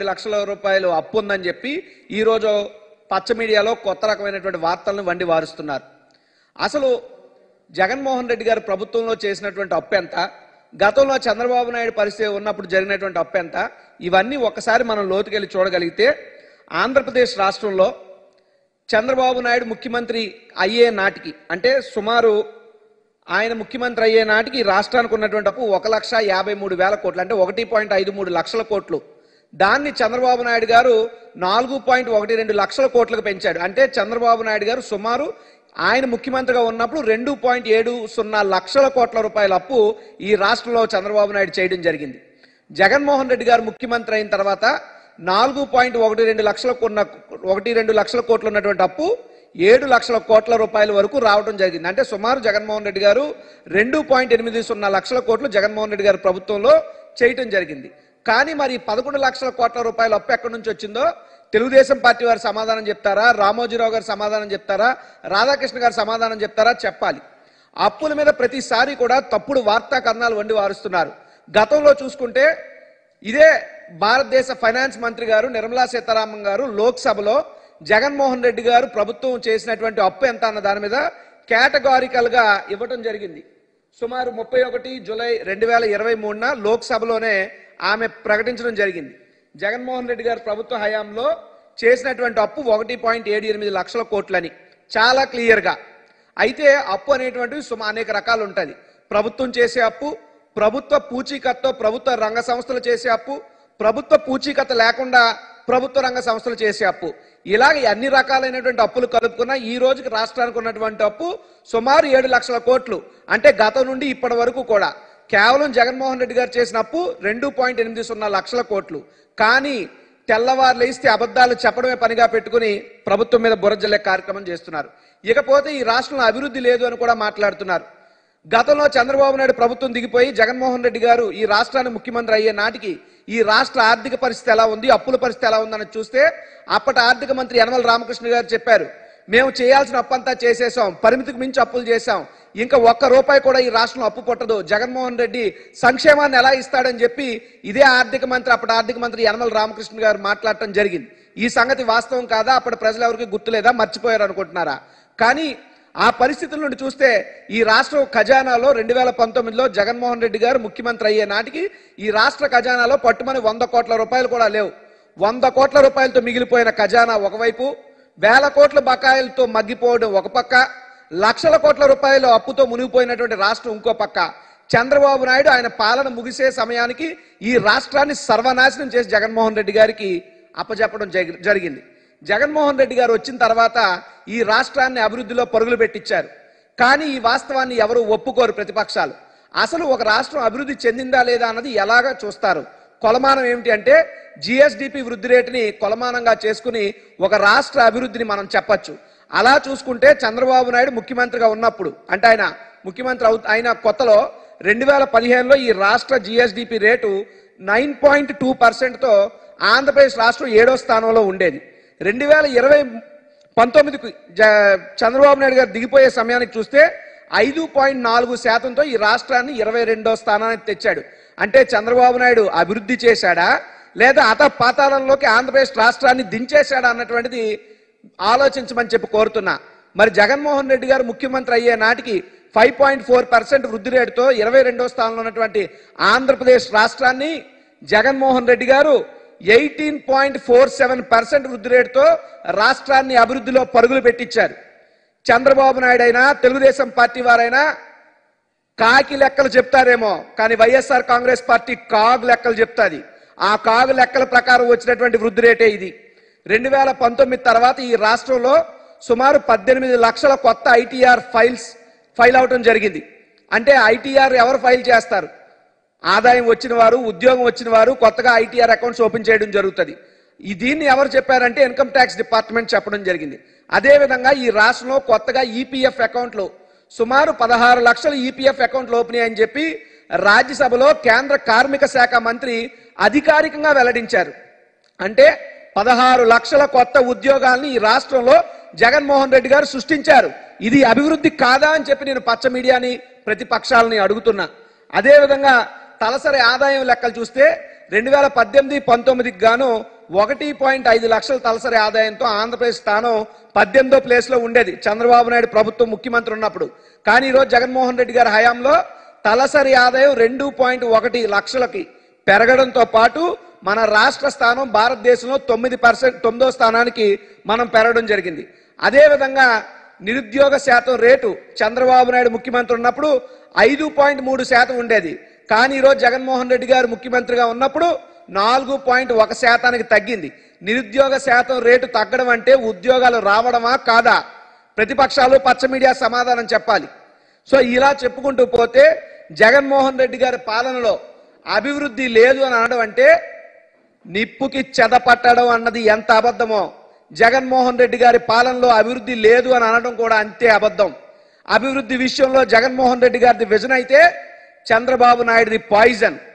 రెండు లక్షల రూపాయలు అప్పు ఉందని చెప్పి ఈరోజు పచ్చ మీడియాలో కొత్త రకమైనటువంటి వార్తలను వండి వారుస్తున్నారు అసలు జగన్మోహన్ రెడ్డి గారు ప్రభుత్వంలో చేసినటువంటి అప్పు ఎంత గతంలో చంద్రబాబు నాయుడు పరిస్థితి ఉన్నప్పుడు జరిగినటువంటి అప్పు ఎంత ఇవన్నీ ఒక్కసారి మనం లోతుకెళ్ళి చూడగలిగితే ఆంధ్రప్రదేశ్ రాష్ట్రంలో చంద్రబాబు నాయుడు ముఖ్యమంత్రి అయ్యే నాటికి అంటే సుమారు ఆయన ముఖ్యమంత్రి అయ్యే నాటికి ఈ రాష్ట్రానికి ఉన్నటువంటి అప్పు ఒక లక్ష యాభై మూడు వేల కోట్లు అంటే ఒకటి పాయింట్ ఐదు మూడు లక్షల కోట్లు దాన్ని చంద్రబాబు నాయుడు గారు నాలుగు పాయింట్ ఒకటి రెండు లక్షల కోట్లకు పెంచాడు అంటే చంద్రబాబు నాయుడు గారు సుమారు ఆయన ముఖ్యమంత్రిగా ఉన్నప్పుడు రెండు పాయింట్ ఏడు సున్నా లక్షల కోట్ల రూపాయల అప్పు ఈ రాష్ట్రంలో చంద్రబాబు నాయుడు చేయడం జరిగింది జగన్మోహన్ రెడ్డి గారు ముఖ్యమంత్రి అయిన తర్వాత నాలుగు పాయింట్ ఒకటి రెండు లక్షలకు ఉన్న ఒకటి రెండు లక్షల కోట్లు ఉన్నటువంటి అప్పు ఏడు లక్షల కోట్ల రూపాయల వరకు రావడం జరిగింది అంటే సుమారు జగన్మోహన్ రెడ్డి గారు రెండు పాయింట్ ఎనిమిది సున్నా లక్షల కోట్లు జగన్మోహన్ రెడ్డి గారి ప్రభుత్వంలో చేయటం జరిగింది కానీ మరి పదకొండు లక్షల కోట్ల రూపాయల అప్పు ఎక్కడి నుంచి వచ్చిందో తెలుగుదేశం పార్టీ వారు సమాధానం చెప్తారా రామోజీరావు గారు సమాధానం చెప్తారా రాధాకృష్ణ గారు సమాధానం చెప్తారా చెప్పాలి అప్పుల మీద ప్రతిసారి కూడా తప్పుడు వార్తా కథనాలు వండి వారుస్తున్నారు గతంలో చూసుకుంటే ఇదే భారతదేశ ఫైనాన్స్ మంత్రి గారు నిర్మలా సీతారామన్ గారు లోక్సభలో జగన్మోహన్ రెడ్డి గారు ప్రభుత్వం చేసినటువంటి అప్పు ఎంత అన్న దాని మీద కేటగారికల్ గా ఇవ్వటం జరిగింది సుమారు ముప్పై ఒకటి జూలై రెండు వేల ఇరవై మూడున లోక్సభలోనే ఆమె ప్రకటించడం జరిగింది జగన్మోహన్ రెడ్డి గారు ప్రభుత్వ హయాంలో చేసినటువంటి అప్పు ఒకటి పాయింట్ ఏడు ఎనిమిది లక్షల కోట్లని చాలా క్లియర్గా అయితే అప్పు అనేటువంటివి సుమా అనేక రకాలు ఉంటుంది ప్రభుత్వం చేసే అప్పు ప్రభుత్వ పూచీకత్తో ప్రభుత్వ రంగ సంస్థలు చేసే అప్పు ప్రభుత్వ పూచీకత్త లేకుండా ప్రభుత్వ రంగ సంస్థలు చేసే అప్పు ఇలాగ అన్ని రకాలైనటువంటి అప్పులు కలుపుకున్న ఈ రోజుకి రాష్ట్రానికి ఉన్నటువంటి అప్పు సుమారు ఏడు లక్షల కోట్లు అంటే గతం నుండి ఇప్పటి వరకు కూడా కేవలం జగన్మోహన్ రెడ్డి గారు చేసిన అప్పు రెండు పాయింట్ ఎనిమిది సున్నా లక్షల కోట్లు కానీ తెల్లవారు లేస్తే అబద్ధాలు చెప్పడమే పనిగా పెట్టుకుని ప్రభుత్వం మీద బురజల్లే కార్యక్రమం చేస్తున్నారు ఇకపోతే ఈ రాష్ట్రంలో అభివృద్ధి లేదు అని కూడా మాట్లాడుతున్నారు గతంలో చంద్రబాబు నాయుడు ప్రభుత్వం దిగిపోయి జగన్మోహన్ రెడ్డి గారు ఈ రాష్ట్రానికి ముఖ్యమంత్రి అయ్యే నాటికి ఈ రాష్ట్ర ఆర్థిక పరిస్థితి ఎలా ఉంది అప్పుల పరిస్థితి ఎలా ఉందని చూస్తే అప్పటి ఆర్థిక మంత్రి యనమల రామకృష్ణ గారు చెప్పారు మేము చేయాల్సిన అప్పు అంతా చేసేసాం పరిమితికి మించి అప్పులు చేశాం ఇంకా ఒక్క రూపాయి కూడా ఈ రాష్ట్రంలో అప్పు పుట్టదు జగన్మోహన్ రెడ్డి సంక్షేమాన్ని ఎలా ఇస్తాడని చెప్పి ఇదే ఆర్థిక మంత్రి అప్పటి ఆర్థిక మంత్రి యనమల రామకృష్ణ గారు మాట్లాడటం జరిగింది ఈ సంగతి వాస్తవం కాదా అప్పటి ప్రజలు ఎవరికి గుర్తులేదా మర్చిపోయారు అనుకుంటున్నారా కానీ ఆ పరిస్థితుల నుండి చూస్తే ఈ రాష్ట్ర ఖజానాలో రెండు వేల పంతొమ్మిదిలో జగన్మోహన్ రెడ్డి గారు ముఖ్యమంత్రి అయ్యే నాటికి ఈ రాష్ట్ర ఖజానాలో పట్టుమని వంద కోట్ల రూపాయలు కూడా లేవు వంద కోట్ల రూపాయలతో మిగిలిపోయిన ఖజానా ఒకవైపు వేల కోట్ల బకాయిలతో మగ్గిపోవడం ఒక పక్క లక్షల కోట్ల రూపాయలు అప్పుతో మునిగిపోయినటువంటి రాష్ట్రం ఇంకో పక్క చంద్రబాబు నాయుడు ఆయన పాలన ముగిసే సమయానికి ఈ రాష్ట్రాన్ని సర్వనాశనం చేసి జగన్మోహన్ రెడ్డి గారికి అప్పచెప్పడం జరి- జరిగింది జగన్మోహన్ రెడ్డి గారు వచ్చిన తర్వాత ఈ రాష్ట్రాన్ని అభివృద్ధిలో పరుగులు పెట్టించారు కానీ ఈ వాస్తవాన్ని ఎవరు ఒప్పుకోరు ప్రతిపక్షాలు అసలు ఒక రాష్ట్రం అభివృద్ధి చెందిందా లేదా అన్నది ఎలాగా చూస్తారు కొలమానం ఏమిటి అంటే జిఎస్డిపి వృద్ధి రేటుని కొలమానంగా చేసుకుని ఒక రాష్ట్ర అభివృద్ధిని మనం చెప్పొచ్చు అలా చూసుకుంటే చంద్రబాబు నాయుడు ముఖ్యమంత్రిగా ఉన్నప్పుడు అంటే ఆయన ముఖ్యమంత్రి అవు అయిన కొత్తలో రెండు వేల పదిహేనులో ఈ రాష్ట్ర GSDP rate nine point two పర్సెంట్తో ఆంధ్రప్రదేశ్ రాష్ట్రం ఏడో స్థానంలో ఉండేది రెండు వేల ఇరవై పంతొమ్మిదికి జ- చంద్రబాబు నాయుడు గారు దిగిపోయే సమయానికి చూస్తే ఐదు పాయింట్ నాలుగు శాతంతో ఈ రాష్ట్రాన్ని ఇరవై రెండో స్థానానికి తెచ్చాడు అంటే చంద్రబాబు నాయుడు అభివృద్ధి చేశాడా లేదా అత పాతాళంలోకి ఆంధ్రప్రదేశ్ రాష్ట్రాన్ని దించేశాడా అన్నటువంటిది ఆలోచించమని చెప్పి కోరుతున్నా మరి జగన్మోహన్ రెడ్డి గారు ముఖ్యమంత్రి అయ్యే నాటికి ఫైవ్ పాయింట్ ఫోర్ పర్సెంట్ వృద్ధి రేటుతో ఇరవై రెండో స్థానంలో ఉన్నటువంటి ఆంధ్రప్రదేశ్ రాష్ట్రాన్ని Jaganmohan Reddy garu eighteen point four seven percent వృద్ధి రేటుతో రాష్ట్రాన్ని అభివృద్ధిలో పరుగులు పెట్టించారు చంద్రబాబు నాయుడు అయినా తెలుగుదేశం పార్టీ వారైనా కాకి లెక్కలు చెప్తారేమో కానీ వైఎస్ఆర్ కాంగ్రెస్ పార్టీ కాగు లెక్కలు చెప్తాది ఆ కాగు లెక్కల ప్రకారం వచ్చినటువంటి వృద్ధి రేటే ఇది రెండు వేల పంతొమ్మిది తర్వాత ఈ రాష్ట్రంలో సుమారు పద్దెనిమిది లక్షల కొత్త ఐటీఆర్ ఫైల్స్ ఫైల్ అవటం జరిగింది అంటే ఐటీఆర్ ఎవరు ఫైల్ చేస్తారు ఆదాయం వచ్చిన వారు ఉద్యోగం వచ్చిన వారు కొత్తగా ఐటీఆర్ అకౌంట్స్ ఓపెన్ చేయడం జరుగుతుంది ఈ దీన్ని ఎవరు చెప్పారంటే ఇన్కమ్ ట్యాక్స్ డిపార్ట్మెంట్ చెప్పడం జరిగింది అదే విధంగా ఈ రాష్ట్రంలో కొత్తగా ఈపీఎఫ్ అకౌంట్లు సుమారు పదహారు లక్షల ఈపీఎఫ్ అకౌంట్లు ఓపెన్ అయ్యాయని చెప్పి రాజ్యసభలో కేంద్ర కార్మిక శాఖ మంత్రి అధికారికంగా వెల్లడించారు అంటే పదహారు లక్షల కొత్త ఉద్యోగాల్ని ఈ రాష్ట్రంలో జగన్మోహన్ రెడ్డి గారు సృష్టించారు ఇది అభివృద్ధి కాదా అని చెప్పి నేను పచ్చ మీడియాని ప్రతిపక్షాలని అడుగుతున్నా అదేవిధంగా తలసరి ఆదాయం లెక్కలు చూస్తే రెండు వేల పద్దెనిమిది పంతొమ్మిదికి గాను ఒకటి పాయింట్ ఐదు లక్షల తలసరి ఆదాయంతో ఆంధ్రప్రదేశ్ స్థానం పద్దెనిమిదో ప్లేస్ లో ఉండేది చంద్రబాబు నాయుడు ప్రభుత్వం ముఖ్యమంత్రి ఉన్నప్పుడు కానీ ఈరోజు జగన్మోహన్ రెడ్డి గారి హయాంలో తలసరి ఆదాయం రెండు పాయింట్ ఒకటి లక్షలకి పెరగడంతో పాటు మన రాష్ట్ర స్థానం భారతదేశంలో తొమ్మిది పర్సెంట్ తొమ్మిదో స్థానానికి మనం పెరగడం జరిగింది అదేవిధంగా నిరుద్యోగ శాతం రేటు చంద్రబాబు నాయుడు ముఖ్యమంత్రి ఉన్నప్పుడు ఐదు పాయింట్ మూడు శాతం ఉండేది కానీ ఈరోజు జగన్మోహన్ రెడ్డి గారు ముఖ్యమంత్రిగా ఉన్నప్పుడు నాలుగు పాయింట్ ఒక శాతానికి తగ్గింది నిరుద్యోగ శాతం రేటు తగ్గడం అంటే ఉద్యోగాలు రావడమా కాదా ప్రతిపక్షాలు పచ్చ మీడియా సమాధానం చెప్పాలి సో ఇలా చెప్పుకుంటూ పోతే జగన్మోహన్ రెడ్డి గారి పాలనలో అభివృద్ధి లేదు అని అనడం అంటే నిప్పుకి చెదపట్టడం అన్నది ఎంత అబద్ధమో జగన్మోహన్ రెడ్డి గారి పాలనలో అభివృద్ధి లేదు అని అనడం కూడా అంతే అబద్ధం అభివృద్ధి విషయంలో జగన్మోహన్ రెడ్డి గారిది విజన్ అయితే చంద్రబాబు నాయుడుది పాయిజన్